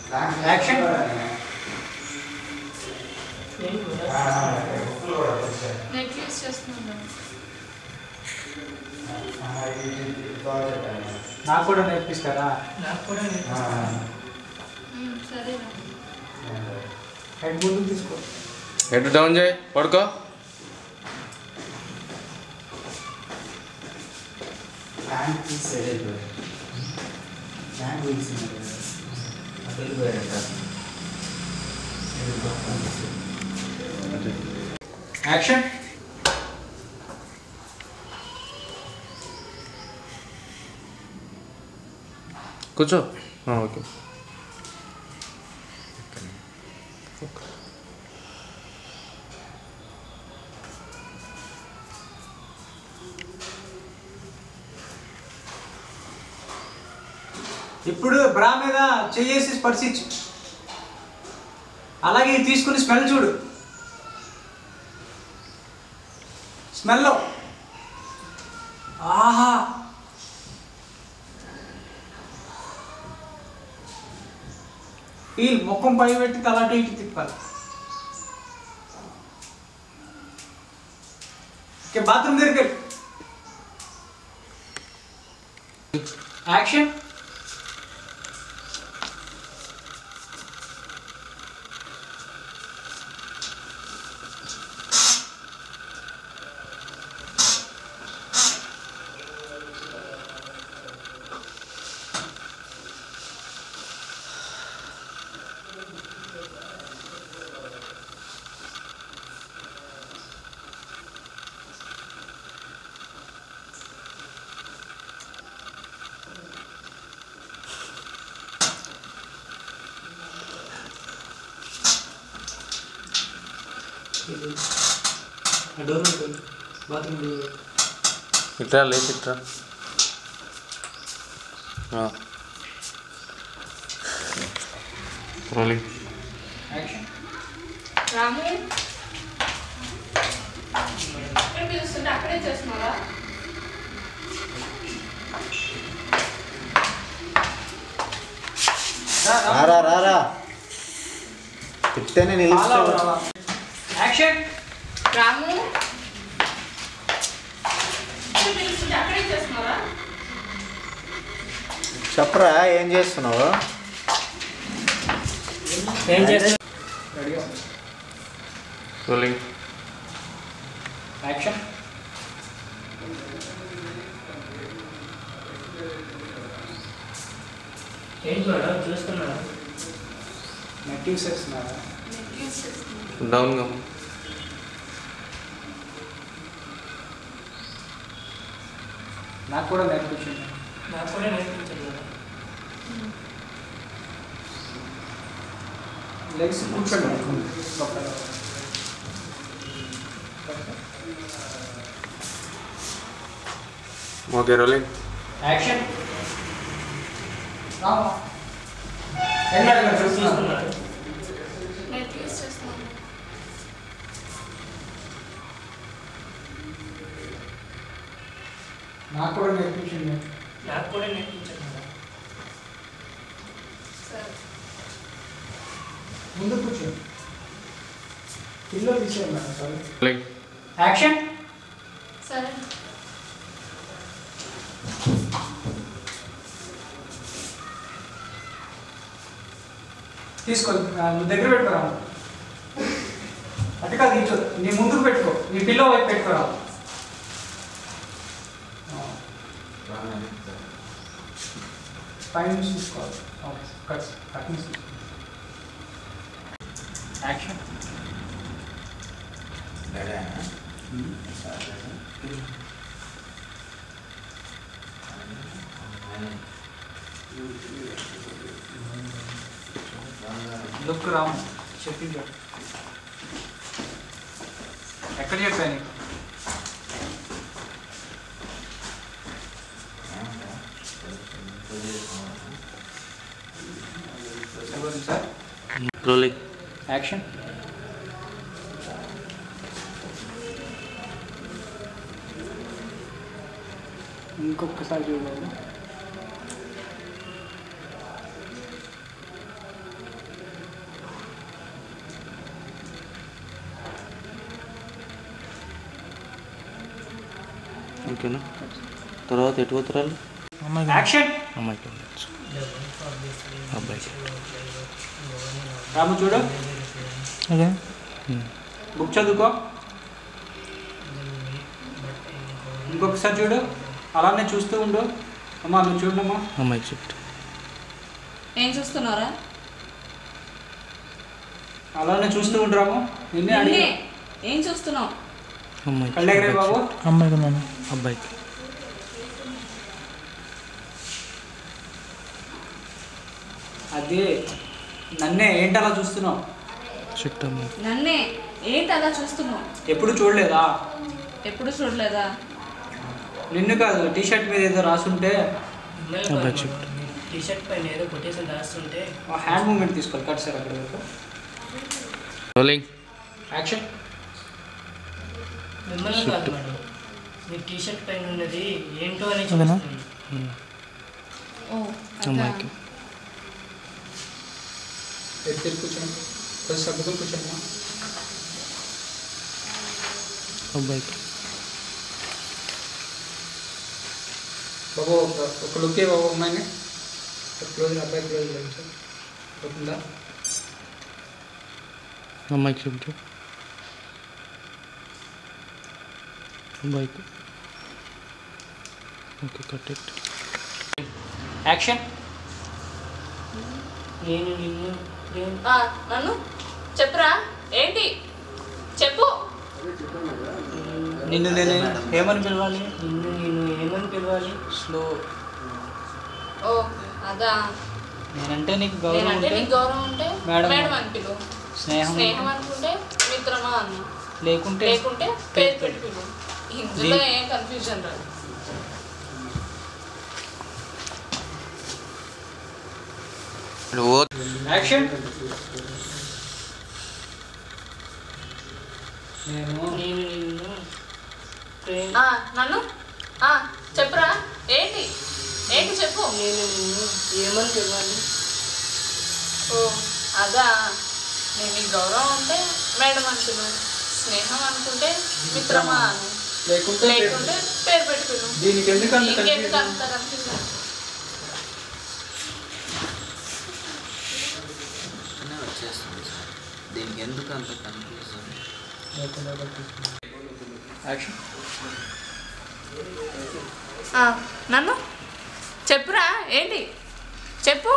Action net use చేస్తున్నాను నాకు కూడా నేర్పిస్తారా నాకు కూడా సరేనా హెడ్ ముందుకు తీసుకో హెడ్ డౌన్ చేయి పడుకో ప్యాంట్ తీసేది ప్యాంట్ తీసింది వెళ్ళిపోయారంట యాక్షన్ కూర్చో ఆ, ఓకే ఇప్పుడు బ్రా మీద చెయ్యేసి స్పర్శించు అలాగే ఇది తీసుకుని స్మెల్ చూడు స్మెల్ ఆహా ఫీల్ ముఖం పై పెట్టి తలాటి ఇటు తిప్పాలి ఓకే బాత్రూమ్ దగ్గరికి వెళ్ళు. యాక్షన్ డోర్ ఉంటుంది బాత్రూమ్ డోర్ ఇట్రా లేచి ఇట్రా ఆ. రోలింగ్ యాక్షన్ రాము ఎక్కడ పిలుస్తుంటే అక్కడే చేస్తున్నావా రారా రారా తిట్టేనే నిలుస్తావు యాక్షన్ రాము ఎక్కడ పిలుస్తుంటే అక్కడే చేస్తున్నావా చెప్పరా ఏం చేస్తున్నావు ఏం చేస్తా రోలింగ్ యాక్షన్ ఏంటి మేడం చూస్తున్నాను నెట్ యూస్ చేస్తున్నారా నెట్ యూస్ చేస్తున్నాను డౌన్గా నాకు కూడా నేర్పించండి నాకు కూడా నేర్పించారు మేడం లెగ్స్ కూర్చోండి లోపల. ఓకే రోలింగ్ యాక్షన్ రామా ఎన్నాడు ఇక్కడ చూస్తున్నాను చూస్తున్నాడు నెట్ యూస్ చేస్తున్నాను నాకు కూడా నేర్పించండి నాకు కూడా నేర్పించారు మేడం సరే ముందు కూర్చోండి పిల్లో తీసేయండి మేడం సారీ రోలింగ్ యాక్షన్ సరే తీసుకో ఆ, నువ్వు దగ్గర పెట్టుకోరా అటు కాదు ఇటు నీ ముందుకు పెట్టుకో నీ పిల్లో వైపు పెట్టుకోరా పైన నుంచి తీసుకోవాలి ఓకే కట్స్ కట్ నుంచి తీసుకో యాక్షన్ లుక్ రామ్ చెప్పించాడు ఎక్కడ చెప్పాను నీకు ఎవరు సార్ రోలింగ్ యాక్షన్ ఇంకొకసారి చూడాలి ఓకేనా తర్వాత ఎటు పోతురాలు యాక్షన్ అమ్మాయికి ఉండొచ్చు అబ్బాయికి రాము చూడు బుక్ చదువుకో ఇంకొకసారి చూడు అలానే చూస్తూ ఉండు అమ్మా నువ్వు చూడమ్మా అమ్మాయికి షిఫ్ట్ ఏం చూస్తున్నారా అలానే చూస్తూ ఉండు రాము నిన్నే అడిగి నిన్నే ఏం చూస్తున్నావు అమ్మాయికి కళ్ళెగరే బాబు అబ్బాయికి అదే నన్నే ఏంటి అలా చూస్తున్నావు షిఫ్ట్ అమ్మాయి నన్నే ఏంటి అలా చూస్తున్నావు ఎప్పుడు చూడలేదా ఎప్పుడు చూడలేదా నిన్ను కాదు టీ షర్ట్ మీద ఏదో రాసుంటే అబ్బాయికి షిఫ్ట్ టీ షర్ట్ పైన ఏదో కొటేషన్ రాస్తుంటే ఆ హ్యాండ్ మూమెంట్ తీసుకోవాలి కట్ సార్ అక్కడ వరకు రోలింగ్ యాక్షన్ మిమ్మల్ని కాదు మేడం మీ టీ షర్ట్ పైన ఉన్నది ఏంటో అని చూస్తున్నాను ఓ అదా. అమ్మాయికి ఎత్తి కూర్చోండి కొంచెం సర్దుకొని కూర్చోండి అబ్బాయికి బాబు ఒక ఒక లుకే బాబు అమ్మాయిని క్లోజ్ అబ్బాయి క్లోజ్ లేదు సార్ అవుతుందా అమ్మాయికి షిఫ్ట్ అబ్బాయికి ఓకే కట్ ఇట్ యాక్షన్ నేను నిన్ను ప్రేమ ఆ, నన్ను చెప్పురా ఏంటి చెప్పు నిన్ను నేను ఏమని పిలవాలి నిన్ను నేను ఏమని పిలవాలి స్లో ఓ అదా నేనంటే నీకు గౌరవం నేనంటే ఉంటే నీకు గౌరవం ఉంటే మేడం. మేడం అని పిలువు స్నేహం స్నేహం అనుకుంటే మిత్రమా అన్న లేకుంటే లేకుంటే పేరు పెట్టి పిలువు ఇందులో ఏం కన్ఫ్యూజన్ రాదు ఓ యాక్షన్ నేను నేను నిన్ను ప్రేమ ఆ, నన్ను ఆ, చెప్పురా ఏంటి ఏంటి చెప్పు నేను నిన్ను ఏమని పిలవాలి ఓ అదా నేను నీకు గౌరవం ఉంటే మేడం అని పిలువు స్నేహం అనుకుంటే మిత్రమా అను లేకుంటే లేకుంటే పేరు పెట్టి పిలువు దీనికి ఎందుకు అంత ఇంకెందుకు కన్ఫ్యూజన్ అంత కన్ఫ్యూజన్ వచ్చేస్తుంది సార్ దీనికి ఎందుకు అంత కన్ఫ్యూజన్ యాక్షన్ ఆ, నన్ను చెప్పురా ఏంటి చెప్పు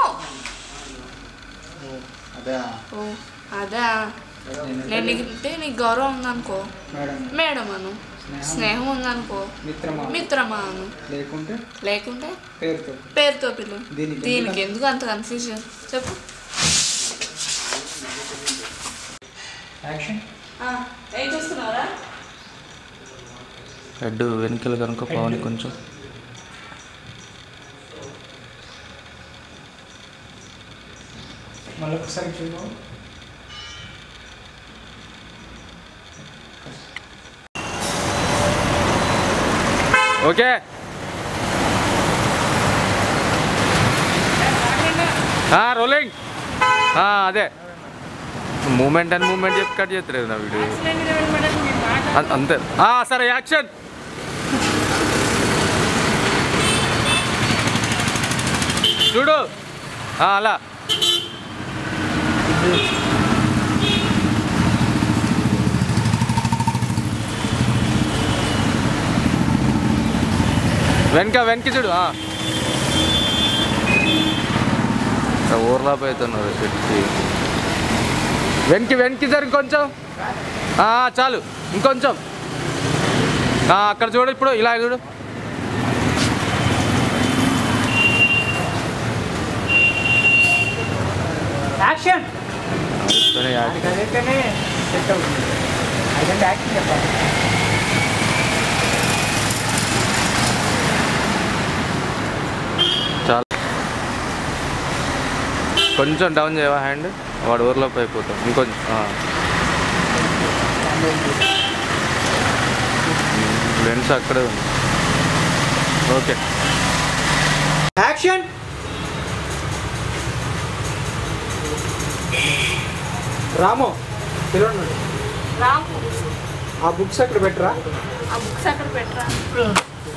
అదే ఓ అదా నేను నీకు అంటే నీకు గౌరవం ఉందనుకో మేడం మేడం అను స్నేహం ఉందనుకో మిత్రమా మిత్రమా అను లేకుంటే లేకుంటే పేరుతో పేరుతో పిలు దీనికి దీనికి ఎందుకు అంత కన్ఫ్యూజన్ చెప్పు యాక్షన్ ఆ, ఏం చూస్తున్నారా హెడ్ వెనకాల కనుక పవన్ కొంచెం మళ్ళీ ఒకసారి చూద్దాం ఓకే రోలింగ్ అదే మూమెంట్ అని మూమెంట్ చెప్పి కట్ చేస్తలేదు నా వీడియో అం- అంతే ఆ, సరే యాక్షన్ చూడు ఆ, అలా వెనక వెనక చూడు ఆ. ఊర్లాప్ అవుతున్నారు చెట్టుకి వెనక్కి వెనక్కి జరి కొంచెం ఆ, చాలు ఇంకొంచెం ఆ, అక్కడ చూడు ఇప్పుడు ఇలా చూడు యాక్షన్ అయిపోయినాయి యాడ్. అది అదైతేనే సెట్ అవుతుంది అదంటే యాక్షన్ చెప్పాలి చాలు కొంచెం డౌన్ చేయవా హ్యాండ్ వాడు ఊర్లోపు అయిపోతాం ఇంకొంచెం ఆ. లెన్స్ అక్కడే ఉంది ఓకే యాక్షన్ రాము పిలవండి రాము ఆ బుక్స్ అక్కడ పెట్టరా ఆ బుక్స్ అక్కడ పెట్టరా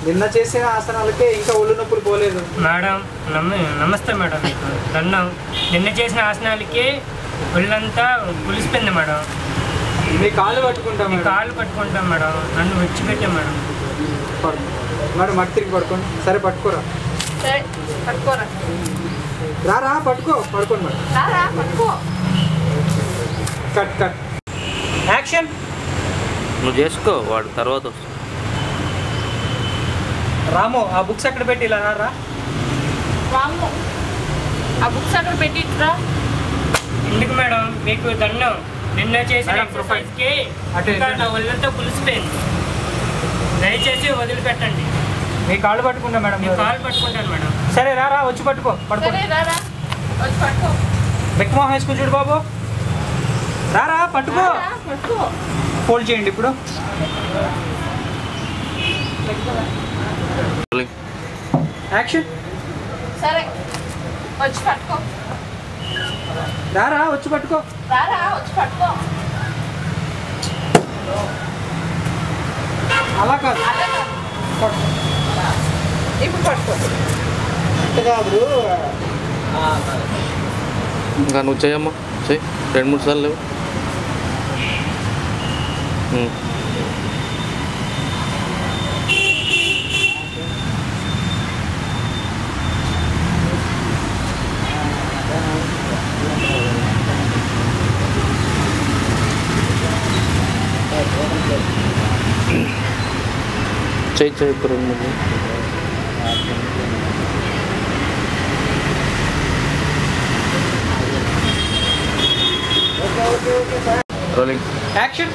నిన్న చేసిన ఆసనాలకే ఇంకా ఒళ్ళు నొప్పులు పోలేదు మేడం నమ్మ నమస్తే మేడం మీకు దండం నిన్న చేసిన ఆసనాలకి ఒళ్ళంతా పులిసిపోయింది మేడం మీ కాళ్ళు పట్టుకుంటాం మీ మేడం కాళ్ళు పట్టుకుంటాం మేడం నన్ను విడిచిపెట్టాం మేడం పడు. మేడం మట్టి తిరిగి పడుకోండి సరే పట్టుకోరా సరే పట్టుకోరా రా రా పట్టుకో పడుకోండి మేడం రారా పట్టుకో కట్ కట్ యాక్షన్ నువ్వు చేసుకో వాడు తర్వాత వస్తాడు రాము ఆ బుక్స్ అక్కడ పెట్టి ఇలా రా, రా వాము ఆ బుక్స్ అక్కడ పెట్టిట్రా ఎందుకు మేడం మీకు దండం నిన్న చేసిన మేడం, ప్రొఫైల్. ఎక్సర్సైజ్కి అటు ఇంకా ఇటు. నా ఒళ్ళంతా పులిసిపోయింది దయచేసి వదిలిపెట్టండి మీ కాళ్ళు పట్టుకుంటా మేడం మీ కాలు పట్టుకుంటాను మేడం సరే రా రా వచ్చి పట్టుకో పట్టుకో సరే రారా వచ్చి పట్టుకో బెక్కమోహం వేసుకుని చూడు బాబు రా రా పట్టుకో రారా, పట్టుకో ఫోల్డ్ చేయండి ఇప్పుడు రోలింగ్ యాక్షన్ సరే వచ్చి పట్టుకో రా రా వచ్చి పట్టుకో రారా వచ్చి పట్టుకో అలా కాదు అలా కాదు. ఇప్పుడు పట్టుకో అంత కాదు ఇంకా నువ్వు చేయమ్మా చెయ్యి రెండు మూడు సార్లు లేవు ఉమ్. చెయ్యి చెయ్యి ఇప్పుడు రెండు మూడు రోలింగ్ యాక్షన్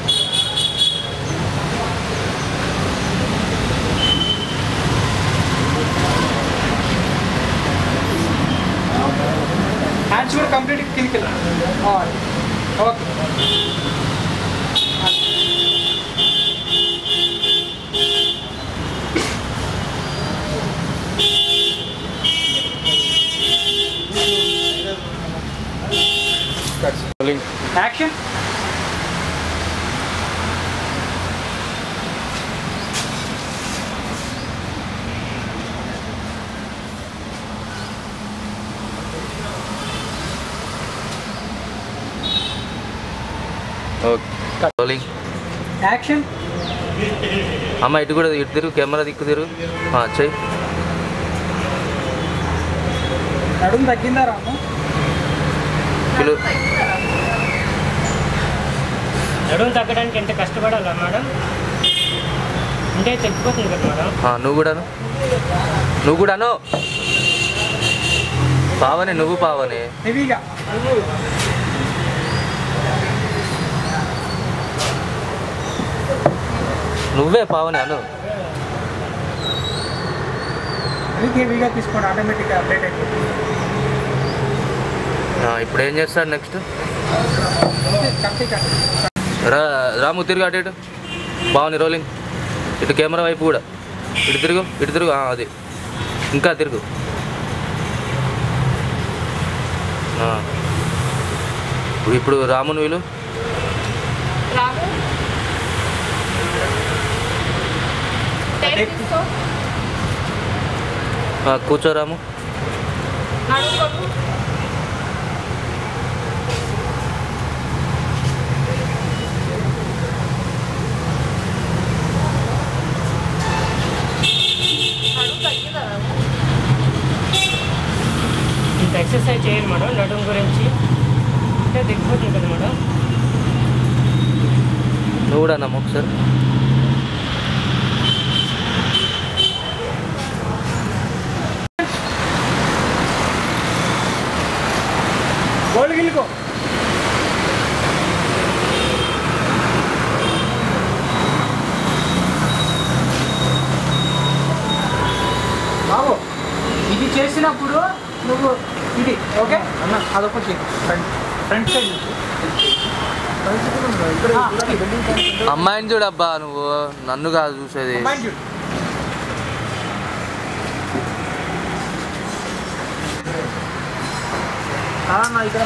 హ్యాండ్స్ కూడా కంప్లీట్ కిందికి okay rolling action okay rolling action అమ్మ ఇటు కూడా ఇటు తిరుగు కెమెరా దిక్కు తిరుగు ఆ, చెయ్యి నడుము తగ్గిందా రాము పిలు నడుము తగ్గడానికి ఎంత కష్టపడాలా మేడం అంటే తగ్గిపోతుంది కదా మేడం ఆ, నువ్వు కూడాను నువ్వు కూడాను పావనే నువ్వు పావనే హెవీగా నువ్వే పావనే అను హెవీగా హెవీగా తీసుకోండి ఆటోమేటిక్గా అప్డేట్ అయిపోతుంది ఆ, ఇప్పుడు ఏం చేస్తాడు నెక్స్ట్ కట్టి కట్టి రా రాము తిరుగు అటు ఇటు బాగుంది రోలింగ్ ఇటు కెమెరా వైపు కూడా ఇటు తిరుగు ఇటు తిరుగు ఆ, అది ఇంకా తిరుగు ఆ. ఇప్పుడు రాముని వీలు రాము టేప్ తీసుకో ఆ, కూర్చో రాము నడుము కొట్టు నడుము తగ్గిందా రాము ఇంత ఎక్సర్సైజ్ చేయాలి మేడం నడుము గురించి అంటే తగ్గిపోతుంది కదా మేడం నువ్వు కూడా అన్నమ్మ ఒకసారి గోల్డ్ గిల్లుకో బాబు ఇది చేసినప్పుడు నువ్వు ఇది ఓకే అన్న అదొకటి చెయ్యి ఫ్రంట్ ఫ్రంట్ సైడ్ నుంచి ఆ, ఇది. అమ్మాయిని చూడబ్బా నువ్వు నన్ను కాదు చూసేది అమ్మాయిని చూడు ఆ, నా ఇక్కడ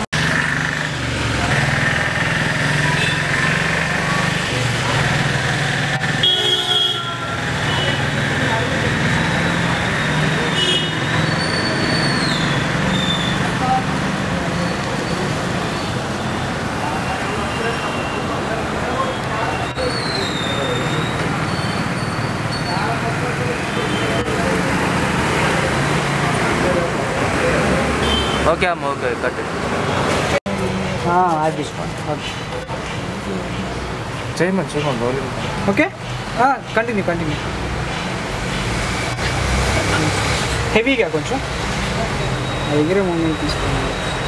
ఓకే అమ్మ ఓకే కట్ అది తీసుకోండి ఓకే చేయమని చేయమని రోలింగ్ ఓకే కంటిన్యూ కంటిన్యూ హెవీగా కొంచెం నా దగ్గర మూమెంట్ తీసుకోండి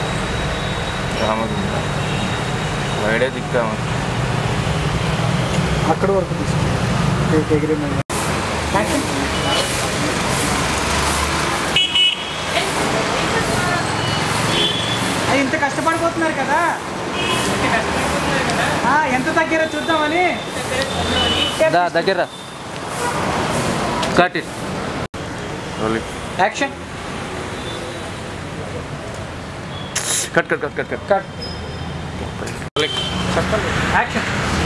వైడే దిక్కాము అక్కడ వరకు తీసుకోండి దగ్గర ఇంత కష్టపడిపోతున్నారు కదా ఆ, ఎంత తగ్గారో చూద్దామని దా దగ్గర cut it rolling action cut cut cut cut cut cut చెప్పండి యాక్షన్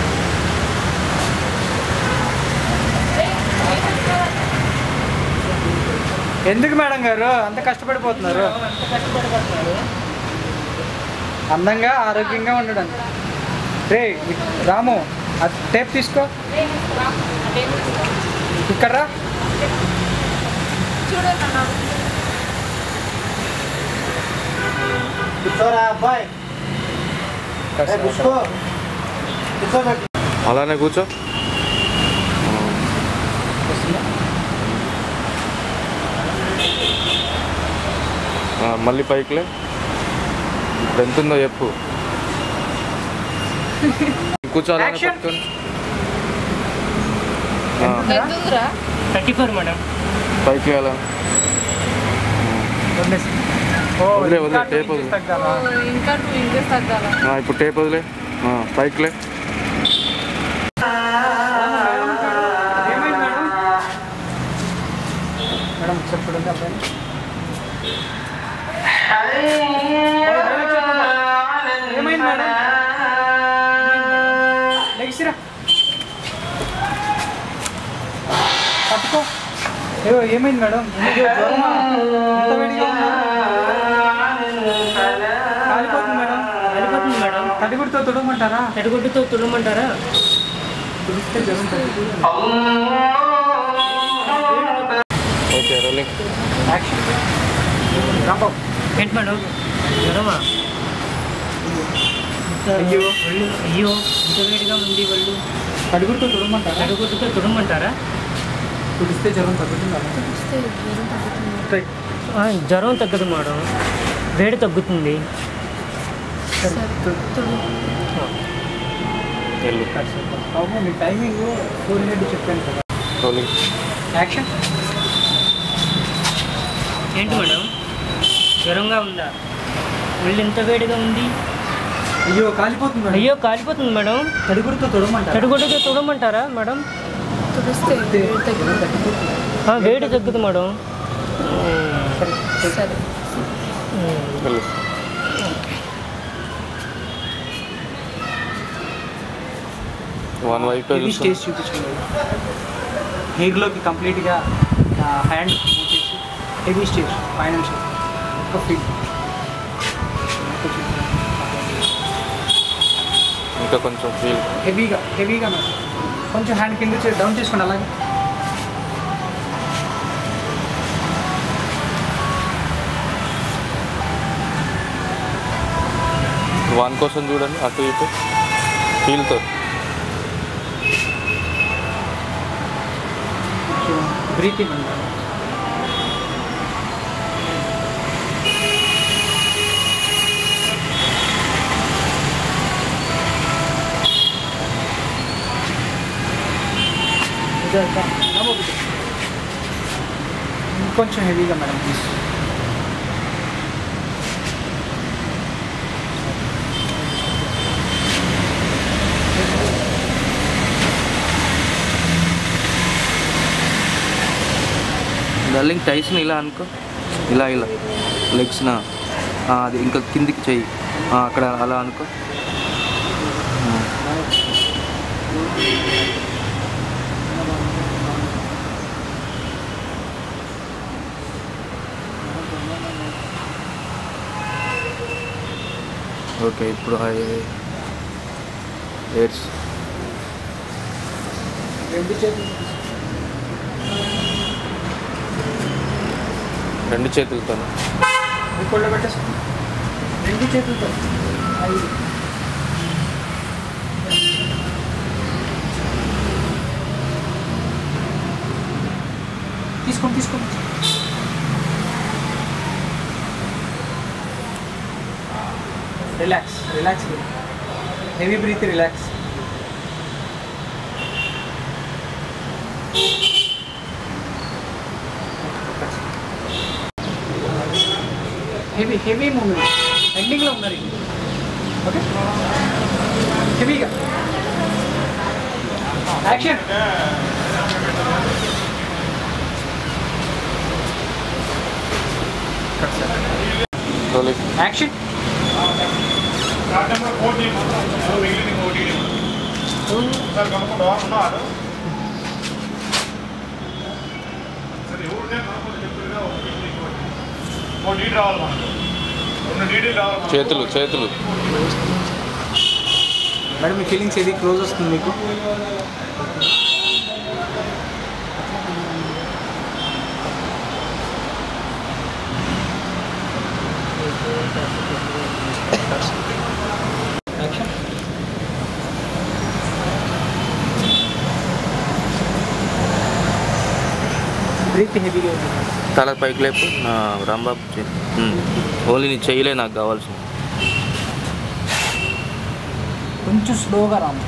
ఎందుకు మేడం గారు అంత కష్టపడిపోతున్నారు అందంగా ఆరోగ్యంగా ఉండడానికి రే రాము ఆ టేప్ తీసుకో ఇక్కడ రా చూడండి అన్న కూర్చోరా అబ్బాయి కూర్చో కూర్చోబెట్టు అలానే కూర్చో ఆ, మళ్ళీ పైకిలే ఇప్పుడు ఎంత ఉందో చెప్పు కూర్చో అలానే Action. పట్టుకొని ఆ, ఎందుకురా థర్టీ ఫోర్ మేడం పైకి అలా వదిలేసి. ఓ, వదిలే, వదిలే, ఇంకా two టేప్ inches వదిలే. తగ్గాలా? ఇంకా టూ ఇంచెస్ తగ్గాల ఆ, ఇప్పుడు టేప్ వదిలే ఆ, పైకిలే ఏమైంది మేడం మేడం ఒకసారి చూడండి అబ్బాయి ఏమైంది మేడం లెగిసిరా పట్టుకో ఏవో ఏమైంది మేడం ఎందుకు జ్వరమా? ఎంత వేడిగా ఉందా? కాలిపోతుంది మేడం వెళ్ళిపోతుంది మేడం తడిగుడితో తుడమంటారా తడిగుడ్డుతో తుడమంటారా తుడిస్తే జ్వరం తగ్గుతుంది ఓకే రోలింగ్ యాక్షన్ రాంబాబు ఏంటి మేడం జ్వరమా అయ్యో. ఒళ్ళు అయ్యో ఇంత వేడిగా ఉంది ఒళ్ళు తడిగుడితో తుడమంటారా తడిగుడ్డుతో తుడమంటారా తుడిస్తే జ్వరం తగ్గుతుందా రైట్. ఆ, జ్వరం తగ్గదు మేడం వేడి తగ్గుతుంది వెళ్ళు బాబు మీ టైమింగ్ ఫోర్ హండ్రెడ్ చెప్పాను కదా రోలింగ్ యాక్షన్ ఏంటి మేడం జ్వరంగా ఉందా ఒళ్ళు ఎంత వేడిగా ఉంది అయ్యో కాలిపోతుంది మేడం అయ్యో కాలిపోతుంది మేడం తడిగుడితో తుడమంటారా తడిగుడ్డుతో తుడమంటారా మేడం తుడిస్తే తుడిస్తే జ్వరం తగ్గుతుంది ఆ, వేడి తగ్గుతుంది మేడం సరే వెళ్ళు వన్ వైపు హెవీ స్టేజ్ చూపించండి హెయిర్లోకి కంప్లీట్గా హ్యాండ్ మూవ్ చేసి హెవీ స్టేజ్ ఫైనాన్షియల్ ఒక ఫీల్ ఇంకా కొంచెం ఫీల్ హెవీగా హెవీగా మేడం కొంచెం హ్యాండ్ కింద డౌన్ చేసుకోండి అలాగే వన్ కోసం చూడండి అటు ఇటు ఫీల్తో బ్రీతింగ్ అంటారు ఇంకొంచెం హెవీగా మేడం ప్లీజ్ డార్లింగ్ టైస్ని ఇలా అనుకో ఇలా ఇలా లెగ్స్న అది ఇంకా కిందికి చెయ్యి ఆ, అక్కడ అలా అనుకో ఓకే ఇప్పుడు ఎయిడ్స్ రెండు చేతులు రెండు చేతులతో ముక్కుల్లో పెట్టేసుకో రెండు చేతులతో ఐదు తీసుకోండి తీసుకోండి relax relax heavy breath relax heavy heavy movement ఎండింగ్లో ఉన్నారు ఇది ఓకే హెవీగా యాక్షన్ రోలింగ్ యాక్షన్ చేతులు చేతులు మేడం మీ ఫీలింగ్స్ ఏది క్లోజ్ వస్తుంది మీకు యాక్షన్ బ్రీత్ హెవీగా ఉంది తల పైకి లేపు నా రాంబాబు చెయ్యి. ఉమ్. ఓన్లీ నీ చెయ్యలే నాకు కావాల్సింది కొంచెం స్లోగా రాము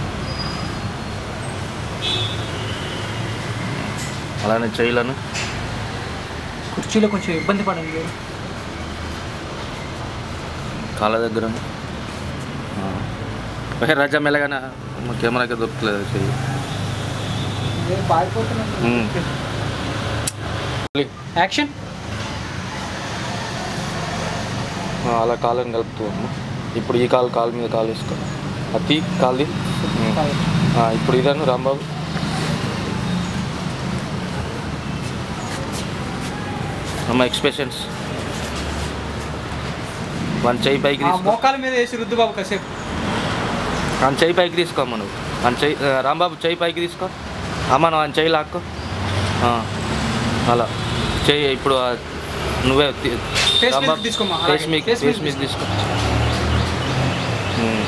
అలానే చెయ్యలను కుర్చీలో కొంచెం ఇబ్బంది పడండి కాళ్ళ దగ్గర ఓకే రాజా మెల్లగానే మా కెమెరాకి దొరుకుతలేదు చెయ్యి ఉమ్. యాక్షన్ ఆ, అలా కాళ్ళని కలుపుతూ అమ్మ ఇప్పుడు ఈ కాలు కాలు మీద కాలు వేసుకో అతి కాలుది ఉమ్. ఆ, ఇప్పుడు ఇదను రాంబాబు అమ్మ ఎక్స్ప్రెషన్స్ వన్ చెయ్యి పైకి ఆ తీసుకో మోకాల మీద వేసి రుద్దు బాబు కాసేపు వన్ చెయ్యి పైకి తీసుకో అమ్మ నువ్వు వన్ చెయ్యి ఆ, రాంబాబు చెయ్యి పైకి తీసుకో అమ్మ నువ్వు వన్ చెయ్యి లాక్కో ఆ, అలా చెయ్యి ఇప్పుడు ఆ, నువ్వే తీ- Face రాంబాబు, మీద తీసుకోమ్మా, ఫేస్ అలాగే. మీద Face ఫేస్ మీద మీద తీసుకో ఉమ్.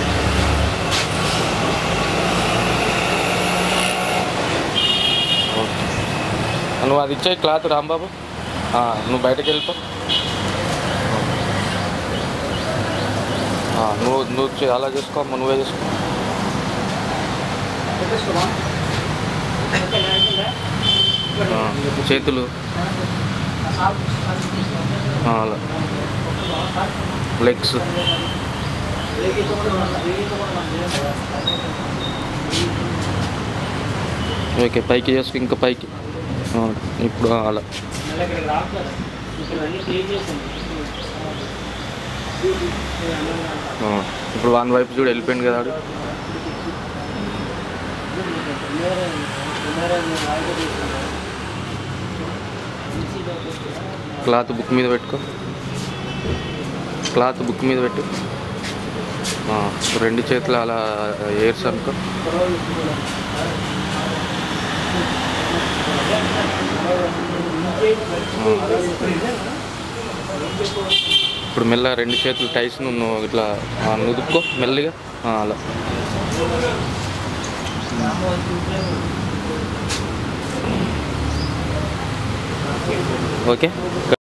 ఓకే. నువ్వు అది ఇచ్చే క్లాత్ రాంబాబు ఆ, నువ్వు బయటకు వెళ్ళిపో ఆ, నువ్వు నువ్వు చే- అలా చేసుకో అమ్మ, నువ్వే చేసుకో ఆ, చేతులు ఆ, అలా లెగ్స్ ఓకే పైకి చేసుకో ఇంకా పైకి ఆ, ఇప్పుడు ఆ, అలా ఆ, ఇప్పుడు వన్ వైపు చూడు వెళ్ళిపోయింది కదా ఆడు. క్లాత్ బుక్ మీద పెట్టుకో క్లాత్ బుక్ మీద పెట్టు ఆ, రెండు చేతులు అలా ఎయిర్స్ అనుకో ఇప్పుడు మెల్ల రెండు చేతులు టైస్ నువ్వు ఇట్లా ఆ, నుదుక్కో మెల్లిగా ఆ, అలా ఓకే